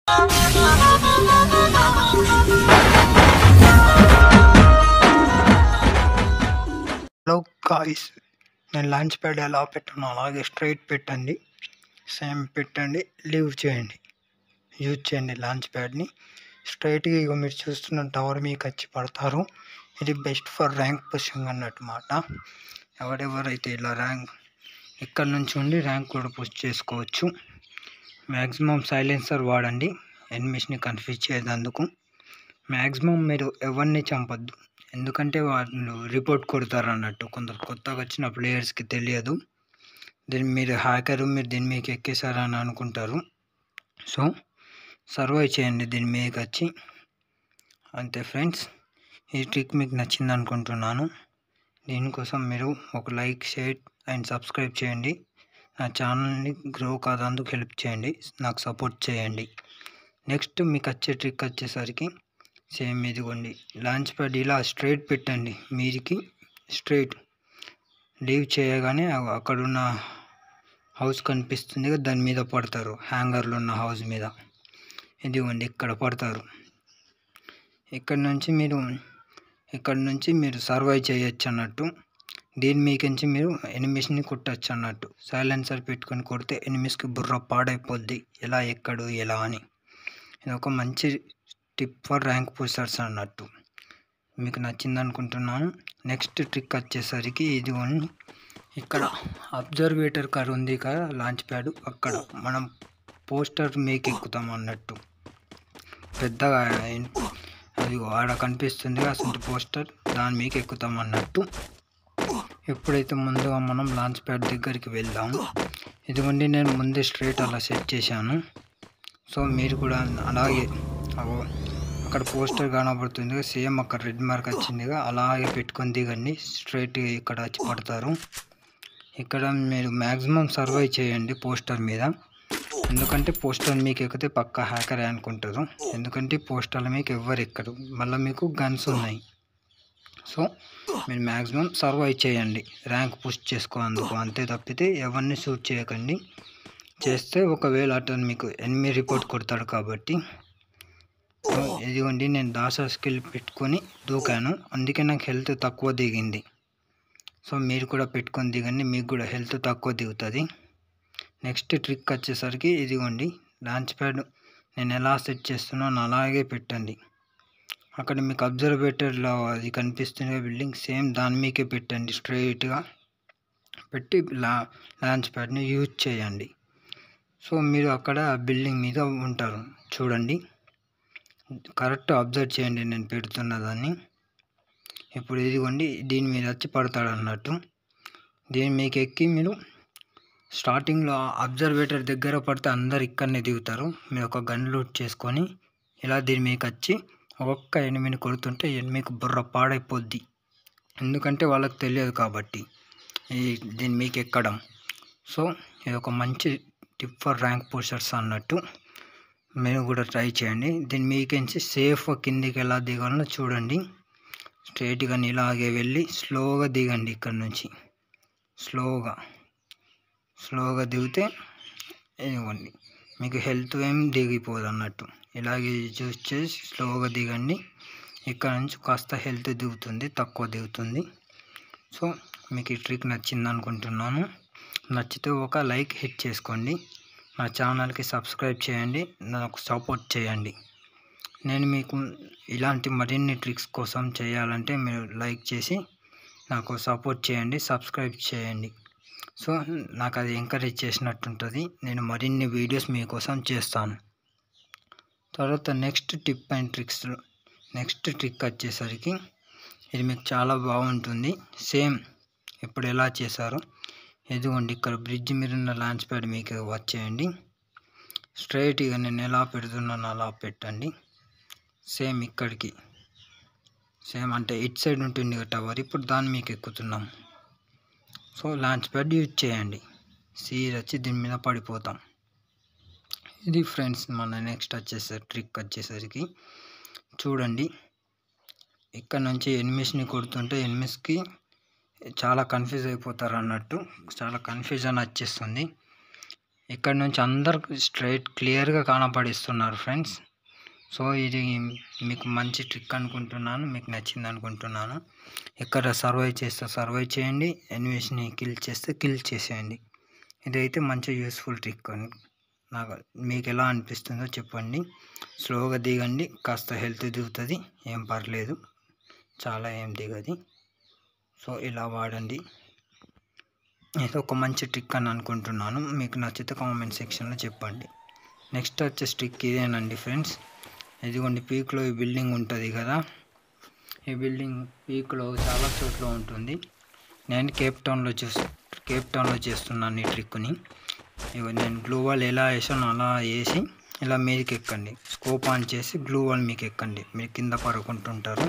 hello guys నేను launch pad ఎలా పెట్టానో అలాగే స్ట్రైట్ పెట్టండి సేమ్ పెట్టండి లీవ్ చేయండి యూజ్ చేయండి లాంచ్ ప్యాడ్ని స్ట్రైట్గా ఇక మీరు చూస్తున్న టవర్ మీకు వచ్చి పడతారు ఇది బెస్ట్ ఫర్ ర్యాంక్ పుషింగ్ అన్నట్టు మాట ఎవరెవరైతే ఇలా ర్యాంక్ ఇక్కడ నుంచి ఉండి ర్యాంక్ కూడా పుష్ చేసుకోవచ్చు మ్యాక్సిమం సైలెన్సర్ వాడండి ఎనిమిస్ని కన్ఫ్యూజ్ చేయదందుకు మ్యాక్సిమం మీరు ఎవరిని చంపొద్దు ఎందుకంటే వాళ్ళు రిపోర్ట్ కొడతారు అన్నట్టు కొందరు కొత్తగా వచ్చిన ప్లేయర్స్కి తెలియదు దీన్ని మీరు హ్యాకర్ మీరు దీని మీకు ఎక్కేసారని అనుకుంటారు సో సర్వైవ్ చేయండి దీని మీకు వచ్చి అంతే ఫ్రెండ్స్ ఈ ట్రిక్ మీకు నచ్చింది అనుకుంటున్నాను దీనికోసం మీరు ఒక లైక్ షేర్ అండ్ సబ్స్క్రైబ్ చేయండి నా ఛానల్ని గ్రో కాదందుకు హెల్ప్ చేయండి నాకు సపోర్ట్ చేయండి నెక్స్ట్ మీకు వచ్చే ట్రిక్ వచ్చేసరికి సేమ్ ఇదిగోండి లాంచ్ ప్యాడ్ ఇలా స్ట్రైట్ పెట్టండి మీదికి స్ట్రైట్ లీవ్ చేయగానే అ- అక్కడున్న హౌస్ కనిపిస్తుంది కదా దాని మీద పడతారు హ్యాంగర్లో ఉన్న హౌస్ మీద ఇదిగోండి ఇక్కడ పడతారు ఇక్కడ నుంచి మీరు ఇక్కడ నుంచి మీరు సర్వైవ్ చేయొచ్చు అన్నట్టు దీని మీకించి మీరు ఎనిమిస్ని కొట్టచ్చు అన్నట్టు సైలెన్సర్ పెట్టుకొని కొడితే ఎనిమిస్కి బుర్ర పాడైపోద్ది ఎలా ఎక్కడు ఎలా అని ఇది ఒక మంచి టిప్ ఫర్ ర్యాంక్ పుషర్స్ అన్నట్టు మీకు నచ్చింది అనుకుంటున్నాను నెక్స్ట్ ట్రిక్ వచ్చేసరికి ఇది ఓన్లీ ఇక్కడ అబ్జర్వేటర్ కార్ ఉంది కదా లాంచ్ ప్యాడ్ అక్కడ మనం పోస్టర్ మేక్ ఎక్కుతాం అన్నట్టు పెద్దగా ఇన్- అది ఆడ కనిపిస్తుంది అసలు పోస్టర్ దాని మీకు ఎక్కుతాం అన్నట్టు ఎప్పుడైతే ముందుగా మనం లాంచ్ ప్యాడ్ దగ్గరికి వెళ్దాం ఇదిగోండి నేను ముందే స్ట్రైట్ అలా సెట్ చేశాను సో మీరు కూడా అలాగే అగో అక్కడ పోస్టర్ కనబడుతుంది సేమ్ అక్కడ రెడ్ మార్క్ వచ్చిందిగా అలాగే పెట్టుకొని దిగండి స్ట్రైట్ ఇక్కడ వచ్చి పడతారు ఇక్కడ మీరు మ్యాక్సిమం సర్వైవ్ చేయండి పోస్టర్ మీద ఎందుకంటే పోస్టర్ మీకు ఎక్కితే పక్క హ్యాకరే అనుకుంటారు ఎందుకంటే పోస్టర్లు మీకు ఎవ్వరు ఎక్కరు మళ్ళీ మీకు గన్స్ ఉన్నాయి సో మీరు మ్యాక్సిమం సర్వైవ్ చేయండి ర్యాంక్ పుష్ చేసుకోనందుకు అంతే తప్పితే ఎవరిని షూట్ చేయకండి చేస్తే ఒకవేళ అతను మీకు ఎనిమి రిపోర్ట్ కొడతాడు కాబట్టి సో ఇదిగోండి నేను దాసా స్కిల్ పెట్టుకొని దూకాను అందుకే నాకు హెల్త్ తక్కువ దిగింది సో మీరు కూడా పెట్టుకొని దిగండి మీకు కూడా హెల్త్ తక్కువ దిగుతుంది నెక్స్ట్ ట్రిక్ వచ్చేసరికి ఇదిగోండి లాంచ్ ప్యాడ్ నేను ఎలా సెట్ చేస్తున్నానో అలాగే పెట్టండి అక్కడ మీకు అబ్జర్వేటర్లో అది కనిపిస్తుంది బిల్డింగ్ సేమ్ దాని మీకే పెట్టండి స్ట్రైట్గా పెట్టి లా లాంచ్ ప్యాడ్ని యూజ్ చేయండి సో మీరు అక్కడ బిల్డింగ్ మీద ఉంటారు చూడండి కరెక్ట్ అబ్జర్వ్ చేయండి నేను పెడుతున్న దాన్ని ఇప్పుడు ఇదిగోండి దీని మీద వచ్చి పడతాడు అన్నట్టు దీని మీకు ఎక్కి మీరు స్టార్టింగ్లో అబ్జర్వేటర్ దగ్గర పడితే అందరు ఇక్కడనే దిగుతారు మీరు ఒక గన్ లూట్ చేసుకొని ఇలా దీని మీకు వచ్చి ఒక్కొక్క ఎనిమిది కొడుతుంటే మీకు బుర్ర పాడైపోద్ది ఎందుకంటే వాళ్ళకి తెలియదు కాబట్టి ఈ దీని మీకు ఎక్కడం సో ఇది ఒక మంచి టిప్ ఫర్ ర్యాంక్ పుషర్స్ అన్నట్టు మీరు కూడా ట్రై చేయండి దీని మీకించి సేఫ్ కిందికి ఎలా దిగాలో చూడండి స్ట్రైట్గా ఇలాగే వెళ్ళి స్లోగా దిగండి ఇక్కడ నుంచి స్లోగా స్లోగా దిగితే ఇదిగోండి మీకు హెల్త్ ఏం దిగిపోదు అన్నట్టు ఇలాగే చూస్ చేసి స్లోగా దిగండి ఇక్కడ నుంచి కాస్త హెల్త్ దిగుతుంది తక్కువ దిగుతుంది సో మీకు ఈ ట్రిక్ నచ్చింది అనుకుంటున్నాను నచ్చితే ఒక లైక్ హిట్ చేసుకోండి నా ఛానల్కి సబ్స్క్రైబ్ చేయండి నాకు సపోర్ట్ చేయండి నేను మీకు ఇలాంటి మరిన్ని ట్రిక్స్ కోసం చేయాలంటే మీరు లైక్ చేసి నాకు సపోర్ట్ చేయండి సబ్స్క్రైబ్ చేయండి సో నాకు అది ఎంకరేజ్ చేసినట్టు ఉంటుంది నేను మరిన్ని వీడియోస్ మీకోసం చేస్తాను తర్వాత next tip and tricks next trick వచ్చేసరికి ఇది మీకు చాలా బాగుంటుంది సేమ్ ఇప్పుడు ఎలా చేశారో ఇదిగోండి ఇక్కడ బ్రిడ్జ్ మీద ఉన్న లాంచ్ ప్యాడ్ మీకు వచ్చేయండి స్ట్రైట్గా నేను ఎలా పెడుతున్నానో అలా పెట్టండి సేమ్ ఇక్కడికి సేమ్ అంటే ఇట్ సైడ్ ఉంటుంది కదా టవర్ ఇప్పుడు దాన్ని మీకు ఎక్కుతున్నాం సో లాంచ్ ప్యాడ్ యూజ్ చేయండి సీడ్ వచ్చి దీని మీద పడిపోతాం ఇది ఫ్రెండ్స్ మన నెక్స్ట్ వచ్చేసరికి ట్రిక్ వచ్చేసరికి చూడండి ఇక్కడ నుంచి ఎనిమిస్ని కొడుతుంటే ఎనిమిస్కి చాలా కన్ఫ్యూజ్ అయిపోతారు అన్నట్టు చాలా కన్ఫ్యూజన్ వచ్చేస్తుంది ఇక్కడ నుంచి అందరు స్ట్రైట్ క్లియర్గా కనపడిస్తున్నారు ఫ్రెండ్స్ సో ఇది మీకు మంచి ట్రిక్ అనుకుంటున్నాను మీకు నచ్చింది అనుకుంటున్నాను ఎక్కడ సర్వైవ్ చేస్తే సర్వైవ్ చేయండి ఎనిమీస్ని కిల్ చేస్తే కిల్ చేసేయండి ఇదైతే మంచి యూస్ఫుల్ ట్రిక్ అని నాకు మీకు ఎలా అనిపిస్తుందో చెప్పండి స్లోగా దిగండి కాస్త హెల్త్ దిగుతుంది ఏం పర్లేదు చాలా ఏం దిగది సో ఇలా వాడండి ఇది ఒక మంచి ట్రిక్ అని అనుకుంటున్నాను మీకు నచ్చితే కామెంట్ సెక్షన్లో చెప్పండి నెక్స్ట్ వచ్చేసి ట్రిక్ ఇదేనండి ఫ్రెండ్స్ ఇదిగోండి పీక్లో ఈ బిల్డింగ్ ఉంటుంది కదా ఈ బిల్డింగ్ పీక్లో చాలా చోట్ల ఉంటుంది నేను కేప్ టౌన్లో చూస్ కేప్ టౌన్లో చేస్తున్నాను ఈ ట్రిక్ని ఇగో నేను గ్లూ వాల్ ఎలా వేసానో అలా వేసి ఇలా మీదకి ఎక్కండి స్కోప్ ఆన్ చేసి గ్లూ వాల్ మీకు ఎక్కండి మీరు కింద పడుకుంటుంటారు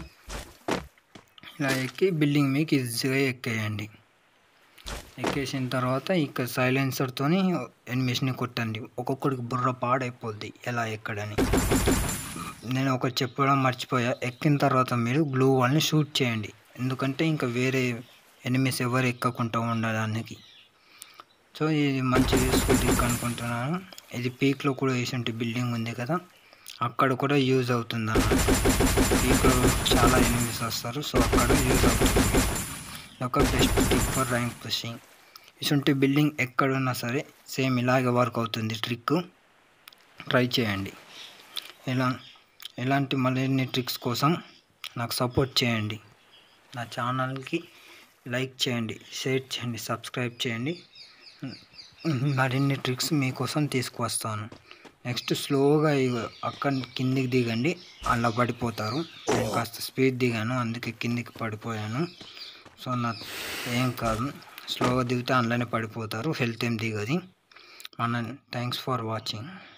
ఇలా ఎక్కి బిల్డింగ్ మీకు ఈజీగా ఎక్కేయండి ఎక్కేసిన తర్వాత ఇక సైలెన్సర్తో ఎనిమిస్ని కొట్టండి ఒక్కొక్కడికి బుర్ర పాడైపోద్ది ఎలా ఎక్కడని నేను ఒకటి చెప్పడం మర్చిపోయా ఎక్కిన తర్వాత మీరు గ్లూ వాల్ని షూట్ చేయండి ఎందుకంటే ఇంకా వేరే ఎనిమిస్ ఎవరు ఎక్కకుండా ఉండడానికి సో ఇది మంచి యూస్ఫుల్ ట్రిక్ అనుకుంటున్నాను ఇది పీక్లో కూడా వేసి బిల్డింగ్ ఉంది కదా అక్కడ కూడా యూజ్ అవుతుంది అన్నమాట పీక్లో చాలా ఎనిమిస్ వస్తారు సో అక్కడ యూజ్ అవుతుంది ఒక best trick for rank pushing ఇటువంటి బిల్డింగ్ ఎక్కడున్నా సరే సేమ్ ఇలాగే వర్క్ అవుతుంది ట్రిక్ ట్రై చేయండి ఇలా ఇలాంటి మరిన్ని ట్రిక్స్ కోసం నాకు సపోర్ట్ చేయండి నా ఛానల్కి లైక్ చేయండి షేర్ చేయండి సబ్స్క్రైబ్ చేయండి మరిన్ని ట్రిక్స్ మీకోసం తీసుకువస్తాను నెక్స్ట్ స్లోగా అక్కడ కిందికి దిగండి అలా పడిపోతారు నేను కాస్త స్పీడ్ దిగాను అందుకే కిందికి పడిపోయాను సో నాకు ఏం కాదు స్లోగా దిగితే అందులోనే పడిపోతారు హెల్త్ ఏం దిగది మన థ్యాంక్స్ ఫర్ వాచింగ్